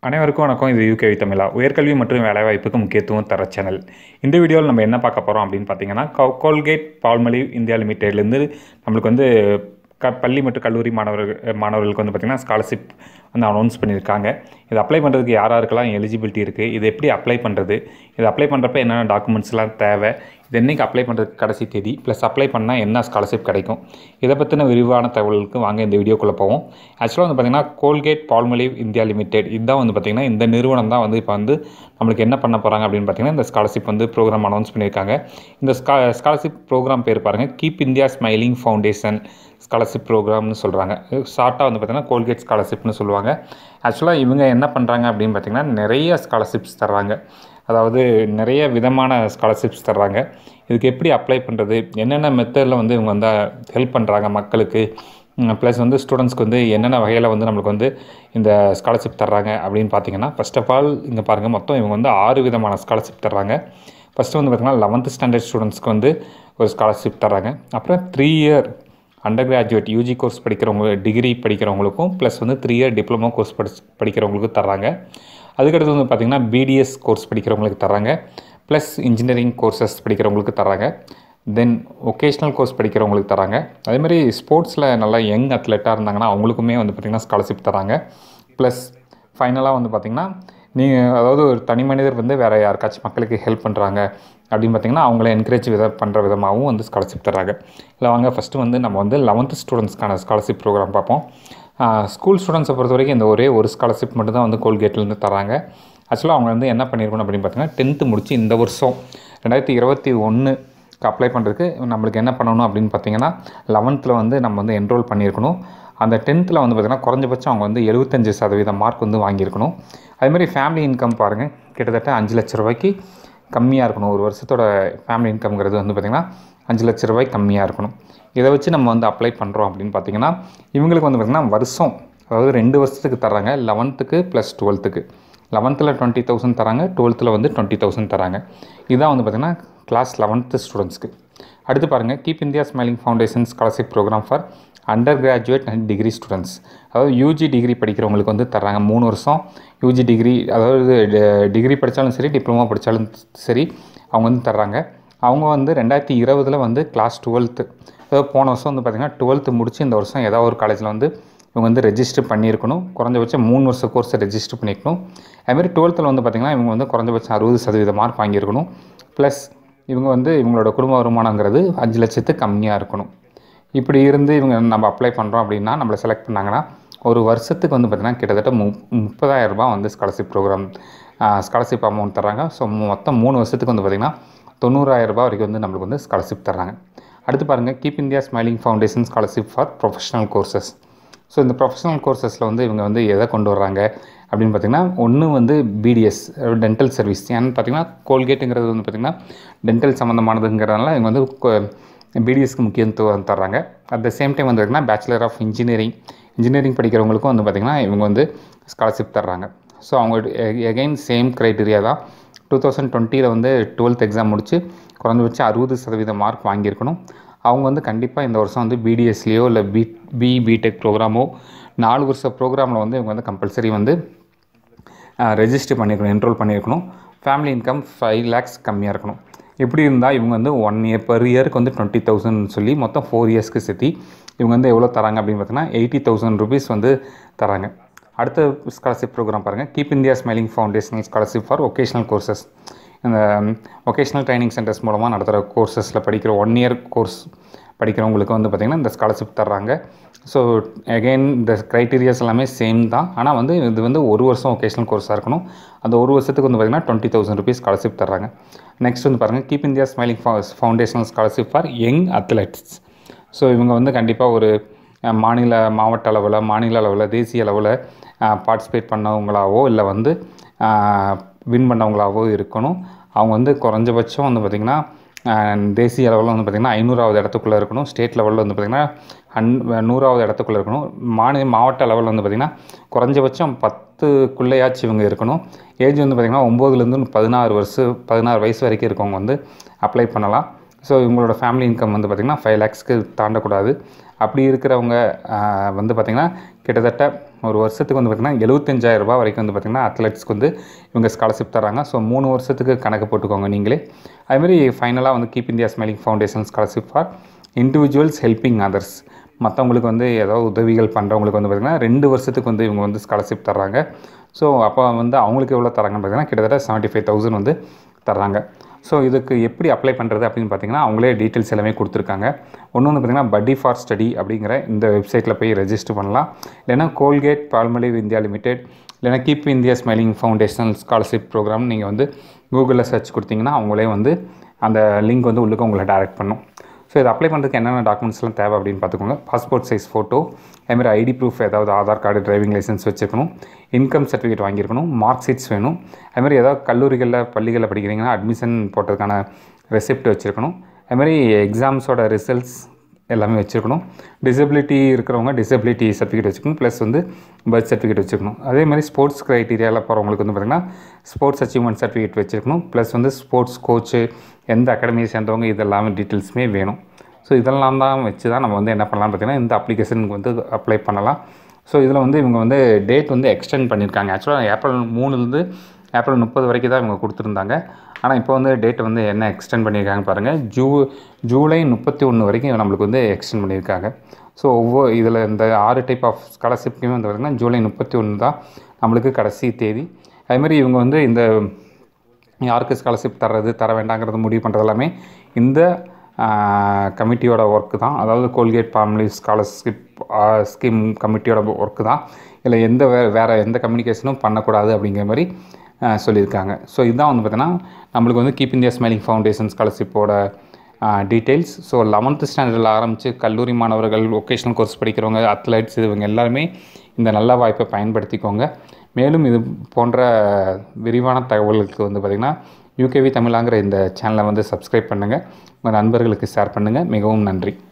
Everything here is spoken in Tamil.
அனைவருக்கும் வணக்கம் இது யூகே தமிழா உயர்கல்வி மற்றும் வேலைவாய்ப்புக்கு முக்கியத்துவம் தர சேனல் இந்த வீடியோவில் நம்ம என்ன பார்க்க போகிறோம் அப்படின்னு பார்த்தீங்கன்னா கோ- கோல்கேட் பால்மலி இந்தியா லிமிடெட்லேருந்து நம்மளுக்கு வந்து க பள்ளி மற்றும் கல்லூரி மாணவர்கள் மாணவர்களுக்கு வந்து பார்த்திங்கன்னா ஸ்காலர்ஷிப் வந்து அனௌன்ஸ் பண்ணியிருக்காங்க இது அப்ளை பண்ணுறதுக்கு யார் யாருக்கெல்லாம் எலிஜிபிலிட்டி இருக்குது இது எப்படி அப்ளை பண்ணுறது இது அப்ளை பண்ணுறப்ப என்னென்ன டாக்குமெண்ட்ஸ்லாம் தேவை இது என்றைக்கு அப்ளை பண்ணுறதுக்கு கடைசி தேதி ப்ளஸ் அப்ளை பண்ணால் என்ன ஸ்காலர்ஷிப் கிடைக்கும் இதை பற்றின விரிவான தகவலுக்கு வாங்க இந்த வீடியோக்குள்ளே போவோம் ஆக்சுவலாக வந்து பார்த்திங்கன்னா கோல்கேட் பால்மலிவ் இந்தியா லிமிடெட் இதுதான் வந்து பார்த்திங்கன்னா இந்த நிறுவனம் தான் வந்து இப்போ வந்து நம்மளுக்கு என்ன பண்ண போகிறாங்க அப்படின்னு பார்த்தீங்கன்னா இந்த ஸ்காலர்ஷிப் வந்து ப்ரோக்ராம் அனௌன்ஸ் பண்ணியிருக்காங்க இந்த ஸ்கா ஸ்காலர்ஷிப் ப்ரோக்ராம் பேர் பாருங்கள் keep India smiling foundation scholarship ப்ரோக்ராம்னு சொல்கிறாங்க ஷார்ட்டாக வந்து பார்த்திங்கன்னா கோல்கேட் ஸ்காலர்ஷிப்னு சொல்லுவாங்க ஆக்சுவலாக இவங்க என்ன பண்ணுறாங்க அப்படின்னு பார்த்திங்கன்னா நிறைய ஸ்காலர்ஷிப்ஸ் தர்றாங்க அதாவது நிறைய விதமான ஸ்காலர்ஷிப்ஸ் தர்றாங்க இதுக்கு எப்படி அப்ளை பண்ணுறது என்னென்ன மெத்தடில் வந்து இவங்க வந்து ஹெல்ப் பண்ணுறாங்க மக்களுக்கு ப்ளஸ் வந்து ஸ்டூடெண்ட்ஸ்க்கு வந்து என்னென்ன வகையில் வந்து நம்மளுக்கு வந்து இந்த ஸ்காலர்ஷிப் தர்றாங்க அப்படின்னு பார்த்தீங்கன்னா ஃபர்ஸ்ட் ஆஃப் ஆல் இங்கே பாருங்கள் மொத்தம் இவங்க வந்து ஆறு விதமான ஸ்காலர்ஷிப் தர்றாங்க ஃபஸ்ட்டு வந்து பார்த்திங்கன்னா லெவன்த்து ஸ்டாண்டர்ட் ஸ்டூடெண்ட்ஸ்க்கு வந்து ஒரு ஸ்காலர்ஷிப் தர்றாங்க அப்புறம் three year undergraduate UG course படிக்கிறவங்க டிகிரி படிக்கிறவங்களுக்கும் ப்ளஸ் வந்து த்ரீ இயர் டிப்ளமோ கோர்ஸ் படி படிக்கிறவங்களுக்கும் தர்றாங்க அதுக்கடுத்து வந்து பார்த்திங்கன்னா பிடிஎஸ் கோர்ஸ் படிக்கிறவங்களுக்கு தர்றாங்க ப்ளஸ் இன்ஜினியரிங் கோர்சஸ் படிக்கிறவங்களுக்கு தர்றாங்க தென் ஒகேஷ்னல் கோர்ஸ் படிக்கிறவங்களுக்கு தராங்க அதேமாதிரி ஸ்போர்ட்ஸில் நல்லா யங் அத்லெட்டாக இருந்தாங்கன்னா அவங்களுக்குமே வந்து பார்த்திங்கன்னா ஸ்காலர்ஷிப் தராங்க ப்ளஸ் ஃபைனலாக வந்து பார்த்திங்கன்னா நீங்கள் அதாவது ஒரு தனி மனிதர் வந்து வேறு யாருக்காச்சும் மக்களுக்கு ஹெல்ப் பண்ணுறாங்க அப்படின்னு பார்த்தீங்கன்னா அவங்கள என்கரேஜ் வித பண்ணுற விதமாகவும் வந்து ஸ்காலர்ஷிப் தராங்க இல்லை வாங்க ஃபஸ்ட்டு வந்து நம்ம வந்து லெவன்த்து ஸ்டூடெண்ட்ஸ்க்கான ஸ்காலர்ஷிப் ப்ரோக்ராம் பார்ப்போம் ஸ்கூல் ஸ்டூடெண்ட்ஸை பொறுத்த வரைக்கும் இந்த ஒரே ஒரு ஸ்காலர்ஷிப் மட்டும் தான் வந்து கோல்கேட்லேருந்து தராங்க ஆக்சுவலாக அவங்க வந்து என்ன பண்ணியிருக்கணும் அப்படின்னு பார்த்தீங்கன்னா டென்த்து முடிச்சு இந்த வருஷம் ரெண்டாயிரத்தி இருபத்தி ஒன்றுக்கு அப்ளை பண்ணுறதுக்கு நம்மளுக்கு என்ன பண்ணணும் அப்படின்னு பார்த்தீங்கன்னா லெவன்த்தில் வந்து நம்ம வந்து என்ரோல் பண்ணியிருக்கணும் அந்த டென்த்தில் வந்து பார்த்திங்கன்னா குறைஞ்சபட்சம் அவங்க வந்து எழுபத்தஞ்சு சதவீதம் மார்க் வந்து வாங்கியிருக்கணும் அதேமாதிரி ஃபேமிலி இன்கம் பாருங்கள் கிட்டத்தட்ட அஞ்சு லட்ச ரூபாய்க்கு கம்மியாக இருக்கணும் ஒரு வருஷத்தோட ஃபேமிலி இன்கம்ங்கிறது வந்து பார்த்திங்கன்னா அஞ்சு லட்ச ரூபாய் கம்மியாக இருக்கணும் இதை வச்சு நம்ம வந்து அப்ளை பண்ணுறோம் அப்படின்னு பார்த்தீங்கன்னா இவங்களுக்கு வந்து பார்த்திங்கன்னா வருஷம் அதாவது ரெண்டு வருஷத்துக்கு தர்றாங்க லெவன்த்துக்கு ப்ளஸ் டுவெல்த்துக்கு லெவன்த்தில் டுவெண்ட்டி தௌசண்ட் தராங்க டுவெல்த்தில் வந்து டுவெண்ட்டி தௌசண்ட் தராங்க இதுதான் வந்து பார்த்திங்கன்னா கிளாஸ் லெவன்த்து ஸ்டூடெண்ட்ஸ்க்கு அடுத்து பாருங்கள் keep India smiling foundation scholarship program for undergraduate and degree students அதாவது யூஜி டிகிரி படிக்கிறவங்களுக்கு வந்து தர்றாங்க மூணு வருஷம் யூஜி டிகிரி அதாவது டிகிரி படித்தாலும் சரி டிப்ளமோ படித்தாலும் சரி அவங்க வந்து தர்றாங்க அவங்க வந்து ரெண்டாயிரத்தி இருபதில் வந்து கிளாஸ் டுவெல்த்து அதாவது போன வருஷம் வந்து பார்த்திங்கன்னா டுவெல்த்து முடிச்சு இந்த வருஷம் ஏதாவது ஒரு காலேஜில் வந்து இவங்க வந்து ரெஜிஸ்டர் பண்ணியிருக்கணும் குறைஞ்சபட்சம் மூணு வருஷ கோர்ஸை ரெஜிஸ்டர் பண்ணியிருக்கணும் அதுமாதிரி டுவெல்த்தில் வந்து பார்த்திங்கன்னா இவங்க வந்து குறைஞ்சபட்சம் அறுபது சதவீத மார்க் வாங்கியிருக்கணும் ப்ளஸ் இவங்க வந்து இவங்களோட குடும்ப வருமானங்கிறது அஞ்சு லட்சத்துக்கு கம்மியாக இருக்கணும் இப்படி இருந்து இவங்க நம்ம அப்ளை பண்ணுறோம் அப்படின்னா நம்மளை செலக்ட் பண்ணாங்கன்னா ஒரு வருஷத்துக்கு வந்து பார்த்திங்கன்னா கிட்டத்தட்ட மு முப்பதாயிரம் ரூபாய் வந்து ஸ்காலர்ஷிப் ப்ரோக்ராம் ஸ்காலர்ஷிப் அமௌண்ட் தராங்க ஸோ மொத்தம் மூணு வருஷத்துக்கு வந்து பார்த்திங்கன்னா தொண்ணூறாயிரம் ரூபாய் வரைக்கும் வந்து நம்மளுக்கு வந்து ஸ்காலர்ஷிப் தராங்க அடுத்து பாருங்கள் keep India smiling foundation scholarship for professional courses so இந்த ப்ரொஃபஷனல் கோர்சஸில் வந்து இவங்க வந்து எதை கொண்டு வர்றாங்க அப்படின்னு பார்த்திங்கன்னா ஒன்று வந்து பிடிஎஸ் டென்டல் சர்வீஸ் ஏன்னு பார்த்தீங்கன்னா கோல்கேட்டுங்கிறது வந்து பார்த்திங்கன்னா டென்டல் சம்மந்தமானதுங்கிறதுனால இவங்க வந்து பிடிஎஸ்க்கு முக்கியத்துவம் தர்றாங்க அட் த சேம் டைம் வந்து பார்த்திங்கன்னா பேச்சுலர் ஆஃப் இன்ஜினியரிங் இன்ஜினியரிங் படிக்கிறவங்களுக்கும் வந்து பார்த்திங்கன்னா இவங்க வந்து ஸ்காலர்ஷிப் தர்றாங்க ஸோ அவங்க எகைன் சேம் க்ரைட்டீரியா தான் டூ தௌசண்ட் டுவெண்ட்டியில் வந்து டுவெல்த் எக்ஸாம் முடிச்சு குறைஞ்சபட்சம் அறுபது சதவீதம் மார்க் வாங்கியிருக்கணும் அவங்க வந்து கண்டிப்பாக இந்த வருஷம் வந்து பிடிஎஸ்லேயோ இல்லை பி பி பிடெக் ப்ரோக்ராமோ நாலு வருஷ ப்ரோக்ராமில் வந்து இவங்க வந்து கம்பல்சரி வந்து ரெஜிஸ்டர் பண்ணியிருக்கணும் என்ரோல் பண்ணியிருக்கணும் ஃபேமிலி இன்கம் ஃபைவ் லேக்ஸ் கம்மியாக இருக்கணும் இப்படி இருந்தால் இவங்க வந்து ஒன் இயர் பெர் இயருக்கு வந்து டுவெண்ட்டி தௌசண்ட் சொல்லி மொத்தம் ஃபோர் இயர்ஸ்க்கு சேர்த்தி இவங்க வந்து எவ்வளோ தராங்க அப்படின்னு பார்த்தீங்கன்னா எயிட்டி தௌசண்ட் ருபீஸ் வந்து தராங்க அடுத்த ஸ்காலர்ஷிப் ப்ரோக்ராம் பாருங்கள் keep India smiling foundational scholarship for vocational courses இந்த ஒகேஷ்னல் ட்ரைனிங் சென்டர்ஸ் மூலமாக நடத்துகிற கோர்சஸில் படிக்கிற ஒன் இயர் கோர்ஸ் படிக்கிறவங்களுக்கு வந்து பார்த்திங்கன்னா இந்த ஸ்காலர்ஷிப் தர்றாங்க ஸோ அகெயின் இந்த க்ரைட்டீரியாஸ் எல்லாமே சேம் தான் ஆனால் வந்து இது வந்து ஒரு வருஷம் ஒகேஷ்னல் கோர்ஸாக இருக்கணும் அந்த ஒரு வருஷத்துக்கு வந்து பார்த்திங்கன்னா டுவெண்ட்டி தௌசண்ட் ருபீஸ் ஸ்காலர்ஷிப் தர்றாங்க நெக்ஸ்ட் வந்து பாருங்கள் keep India smiling foundational scholarship for young athletes so இவங்க வந்து கண்டிப்பாக ஒரு அஹ், மாநில மாவட்ட அளவில் மாநில அளவில் தேசிய அளவில் பார்ட்டிசிபேட் பண்ணவங்களாவோ இல்லை வந்து வின் பண்ணவங்களாவோ இருக்கணும் அவங்க வந்து குறைஞ்சபட்சம் வந்து பார்த்திங்கன்னா தேசிய அளவில் வந்து பார்த்திங்கன்னா ஐநூறாவது இடத்துக்குள்ளே இருக்கணும் ஸ்டேட் லெவலில் வந்து பார்த்திங்கன்னா ஹன் நூறாவது இடத்துக்குள்ளே இருக்கணும் மாநில மாவட்ட லெவலில் வந்து பார்த்திங்கன்னா குறைஞ்சபட்சம் பத்துக்குள்ளேயாச்சும் இவங்க இருக்கணும் ஏஜ் வந்து பார்த்திங்கன்னா ஒம்போதுலேருந்து பதினாறு வருஷம் பதினாறு வயசு வரைக்கும் இருக்கவங்க வந்து அப்ளை பண்ணலாம் ஸோ இவங்களோட ஃபேமிலி இன்கம் வந்து பார்த்திங்கன்னா ஃபைவ் லேக்ஸ்க்கு தாண்டக்கூடாது அப்படி இருக்கிறவங்க ஆஹ், வந்து பார்த்திங்கன்னா கிட்டத்தட்ட ஒரு வருஷத்துக்கு வந்து பார்த்திங்கன்னா எழுபத்தஞ்சாயிரம் ரூபாய் வரைக்கும் வந்து பார்த்திங்கன்னா அத்லெட்ஸ்க்கு வந்து இவங்க ஸ்காலர்ஷிப் தராங்க ஸோ மூணு வருஷத்துக்கு கணக்கு போட்டுக்கோங்க நீங்களே அதுமாதிரி ஃபைனலாக வந்து keep India smiling foundation scholarship for individuals helping others மற்றவங்களுக்கு வந்து ஏதாவது உதவிகள் பண்ணுறவங்களுக்கு வந்து பார்த்திங்கன்னா ரெண்டு வருஷத்துக்கு வந்து இவங்க வந்து ஸ்காலர்ஷிப் தர்றாங்க ஸோ அப்போ வந்து அவங்களுக்கு எவ்வளோ தராங்கன்னு பார்த்தீங்கன்னா கிட்டத்தட்ட செவன்ட்டி ஃபைவ் தௌசண்ட் வந்து தர்றாங்க ஸோ இதுக்கு எப்படி அப்ளை பண்ணுறது அப்படின்னு பார்த்தீங்கன்னா அவங்களே டீட்டெயில்ஸ் எல்லாமே கொடுத்துருக்காங்க ஒன்று வந்து பார்த்திங்கன்னா பட்டி ஃபார் ஸ்டடி அப்படிங்கிற இந்த வெப்சைட்டில் போய் ரெஜிஸ்டர் பண்ணலாம் இல்லைன்னா கோல்கேட் பால்மலிவ் இந்தியா லிமிடெட் இல்லைன்னா keep India smiling foundation scholarship program நீங்கள் வந்து கூகுளில் சர்ச் கொடுத்தீங்கன்னா அவங்களே வந்து அந்த லிங்க் வந்து உள்ளுக்கு உங்களை டேரெக்ட் பண்ணும் ஸோ இது அப்ளை பண்ணுறதுக்கு என்னென்ன டாக்குமெண்ட்ஸ்லாம் தேவை அப்படின்னு பார்த்துக்கோங்க பாஸ்போர்ட் சைஸ் ஃபோட்டோ அதுமாதிரி ஐடி ப்ரூஃப் ஏதாவது ஆதார் கார்டு டிரைவிங் லைசன்ஸ் வச்சுருக்கணும் இன்கம் சர்டிஃபிகேட் வாங்கியிருக்கணும் மார்க் ஷீட்ஸ் வேணும் அதுமாதிரி ஏதாவது கல்லூரிகளில் பள்ளிகளில் படிக்கிறீங்கன்னா அட்மிஷன் போட்டதுக்கான ரெசிப்ட் வச்சுருக்கணும் அதுமாதிரி எக்ஸாம்ஸோட ரிசல்ட்ஸ் எல்லாமே வச்சுருக்கணும் டிசபிலிட்டி இருக்கிறவங்க டிசபிலிட்டி சர்டிஃபிகேட் வச்சுக்கணும் ப்ளஸ் வந்து பர்த் சர்டிஃபிகேட் வச்சுக்கணும் அதே மாதிரி ஸ்போர்ட்ஸ் க்ரைட்டீரியாவில் போகிறவங்களுக்கு வந்து பார்த்திங்கன்னா ஸ்போர்ட்ஸ் அச்சீவ்மெண்ட் சர்டிஃபிகேட் வச்சுருக்கணும் ப்ளஸ் வந்து ஸ்போர்ட்ஸ் கோச்சு எந்த அகாடமியை சேர்ந்தவங்க இதெல்லாமே டீட்டெயில்ஸுமே வேணும் ஸோ இதெல்லாம் தான் வச்சு தான் நம்ம வந்து என்ன பண்ணலாம்னு பார்த்தீங்கன்னா இந்த அப்ளிகேஷனுக்கு வந்து அப்ளை பண்ணலாம் ஸோ இதில் வந்து இவங்க வந்து டேட் வந்து எக்ஸ்டெண்ட் பண்ணியிருக்காங்க ஆக்சுவலாக ஏப்ரல் மூணுலேருந்து ஏப்ரல் முப்பது வரைக்கும் தான் இவங்க கொடுத்துருந்தாங்க ஆனால் இப்போ வந்து டேட் வந்து என்ன எக்ஸ்டெண்ட் பண்ணியிருக்காங்க பாருங்கள் ஜூ ஜூலை முப்பத்தி ஒன்று வரைக்கும் நம்மளுக்கு வந்து எக்ஸ்டெண்ட் பண்ணியிருக்காங்க ஸோ ஒவ்வொரு இதில் இந்த ஆறு டைப் ஆஃப் ஸ்காலர்ஷிப்க்குமே வந்து பார்த்திங்கன்னா ஜூலை முப்பத்தி ஒன்று தான் நம்மளுக்கு கடைசி தேதி அதுமாதிரி இவங்க வந்து இந்த யாருக்கு ஸ்காலர்ஷிப் தர்றது தர வேண்டாங்கிறது முடிவு பண்ணுறது எல்லாமே இந்த கமிட்டியோட ஒர்க்கு தான் அதாவது கோல்கேட் ஃபேமிலி ஸ்காலர்ஷிப் ஸ்கீம் கமிட்டியோட ஒர்க்கு தான் இல்லை எந்த வே வேறு எந்த கம்யூனிகேஷனும் பண்ணக்கூடாது அப்படிங்கிற மாதிரி ஆஹ், சொல்லியிருக்காங்க ஸோ இதுதான் வந்து பார்த்தீங்கன்னா நம்மளுக்கு வந்து கீப் இந்தியா ஸ்மைலிங் ஃபவுண்டேஷன் ஸ்காலர்ஷிப்போட டீட்டெயில்ஸ் ஸோ லெவன்த்து ஸ்டாண்டர்டில் ஆரம்பித்து கல்லூரி மாணவர்கள் ஒகேஷனல் கோர்ஸ் படிக்கிறவங்க அத்லெட்ஸ் இவங்க எல்லாருமே இந்த நல்ல வாய்ப்பை பயன்படுத்திக்கோங்க மேலும் இது போன்ற விரிவான தகவல்களுக்கு வந்து பார்த்திங்கன்னா யூகேவி தமிழாங்கிற இந்த சேனலை வந்து சப்ஸ்கிரைப் பண்ணுங்கள் உங்கள் நண்பர்களுக்கு ஷேர் பண்ணுங்கள் மிகவும் நன்றி